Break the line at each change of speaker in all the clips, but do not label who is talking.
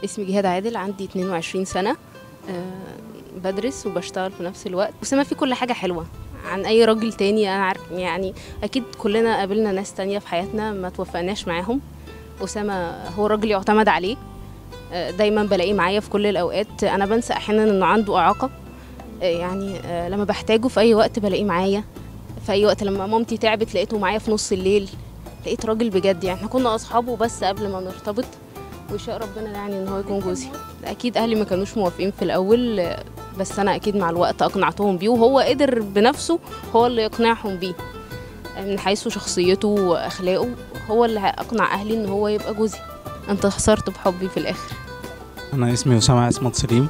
اسمي جهاد عادل عندي 22 سنة أه بدرس وبشتغل في نفس الوقت أسامة في كل حاجة حلوة عن أي راجل تاني أنا عارف يعني أكيد كلنا قابلنا ناس تانية في حياتنا ما توفقناش معاهم أسامة هو راجل يعتمد عليه أه دايما بلاقيه معايا في كل الأوقات أنا بنسى أحيانا إنه عنده إعاقة أه يعني أه لما بحتاجه في أي وقت بلاقيه معايا في أي وقت لما مامتي تعبت لقيته معايا في نص الليل لقيت راجل بجد يعني احنا كنا أصحابه بس قبل ما نرتبط وشاء ربنا يعني ان هو يكون جوزي اكيد اهلي ما كانوش موافقين في الاول بس انا اكيد مع الوقت اقنعتهم بيه وهو قدر بنفسه هو اللي يقنعهم بيه من حيث شخصيته واخلاقه هو اللي اقنع اهلي ان هو يبقى جوزي انت خسرت بحبي في الاخر
أنا اسمي أسامة عصمت سليم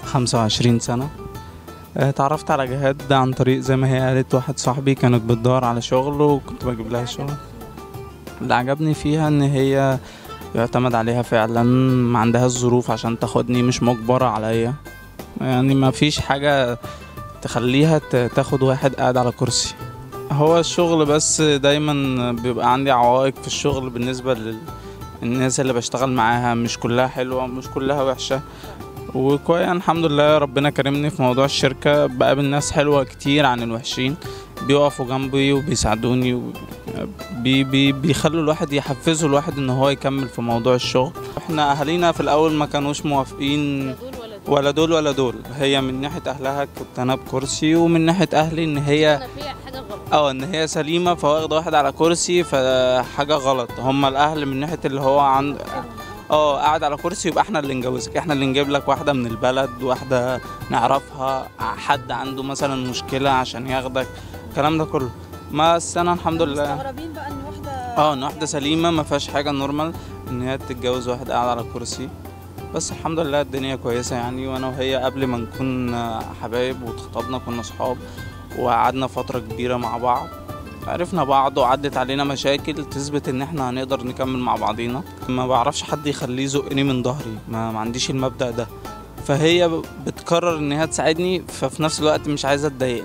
25 سنة آه، اتعرفت على جهاد عن طريق زي ما هي قالت واحد صاحبي كانت بتدور على شغل وكنت بجيب لها شغل اللي عجبني فيها ان هي يعتمد عليها فعلا ما عندهاش ظروف عشان تاخدني مش مجبرة عليا يعني ما فيش حاجة تخليها ت- تاخد واحد قاعد على كرسي هو الشغل بس دايما بيبقى عندي عوائق في الشغل بالنسبة للناس اللي بشتغل معاها مش كلها حلوة مش كلها وحشة وكويس الحمد لله ربنا كرمني في موضوع الشركة بقابل ناس حلوة كتير عن الوحشين بيقفوا جنبي وبيساعدوني و... بي بي بيخلوا الواحد يحفزوا الواحد ان هو يكمل في موضوع الشغل احنا اهالينا في الاول ما كانوش موافقين ولا دول ولا دول هي من ناحيه اهلها كنت انا بكرسي ومن ناحيه اهلي ان هي
انا فيها حاجه غلط
اه ان هي سليمه فواخده واحد على كرسي فحاجه غلط هما الاهل من ناحيه اللي هو عند اه قاعد على كرسي يبقى احنا اللي نجوزك احنا اللي نجيب لك واحده من البلد واحده نعرفها حد عنده مثلا مشكله عشان ياخدك الكلام ده كله بس انا الحمد لله
مستغربين بقى ان واحده
اه ان واحده سليمه ما فيهاش حاجه نورمال ان هي تتجوز واحد قاعد على كرسي بس الحمد لله الدنيا كويسه يعني وانا وهي قبل ما نكون حبايب واتخطبنا كنا صحاب وقعدنا فتره كبيره مع بعض عرفنا بعض وعدت علينا مشاكل تثبت ان احنا هنقدر نكمل مع بعضينا ما بعرفش حد يخليه يزقني من ظهري ما, ما عنديش المبدأ ده فهي بتقرر ان هي تساعدني ففي نفس الوقت مش عايزه تضايقني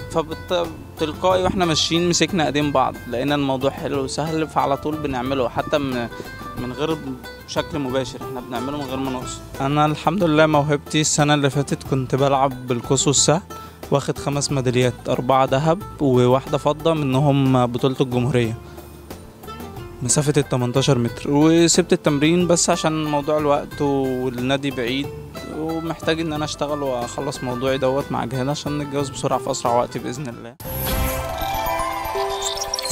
فبتلقائي واحنا ماشيين مسكنا ايدين بعض لقينا الموضوع حلو وسهل فعلى طول بنعمله حتى من من غير بشكل مباشر احنا بنعمله من غير ما نقصد انا الحمد لله موهبتي السنه اللي فاتت كنت بلعب بالقوس والسهم واخد خمس ميداليات أربعة ذهب وواحدة فضة منهم بطولة الجمهورية مسافة ال 18 متر وسبت التمرين بس عشان موضوع الوقت والنادي بعيد ومحتاج ان انا اشتغل واخلص موضوعي دوت مع جهاد عشان نتجوز بسرعة في اسرع وقت باذن الله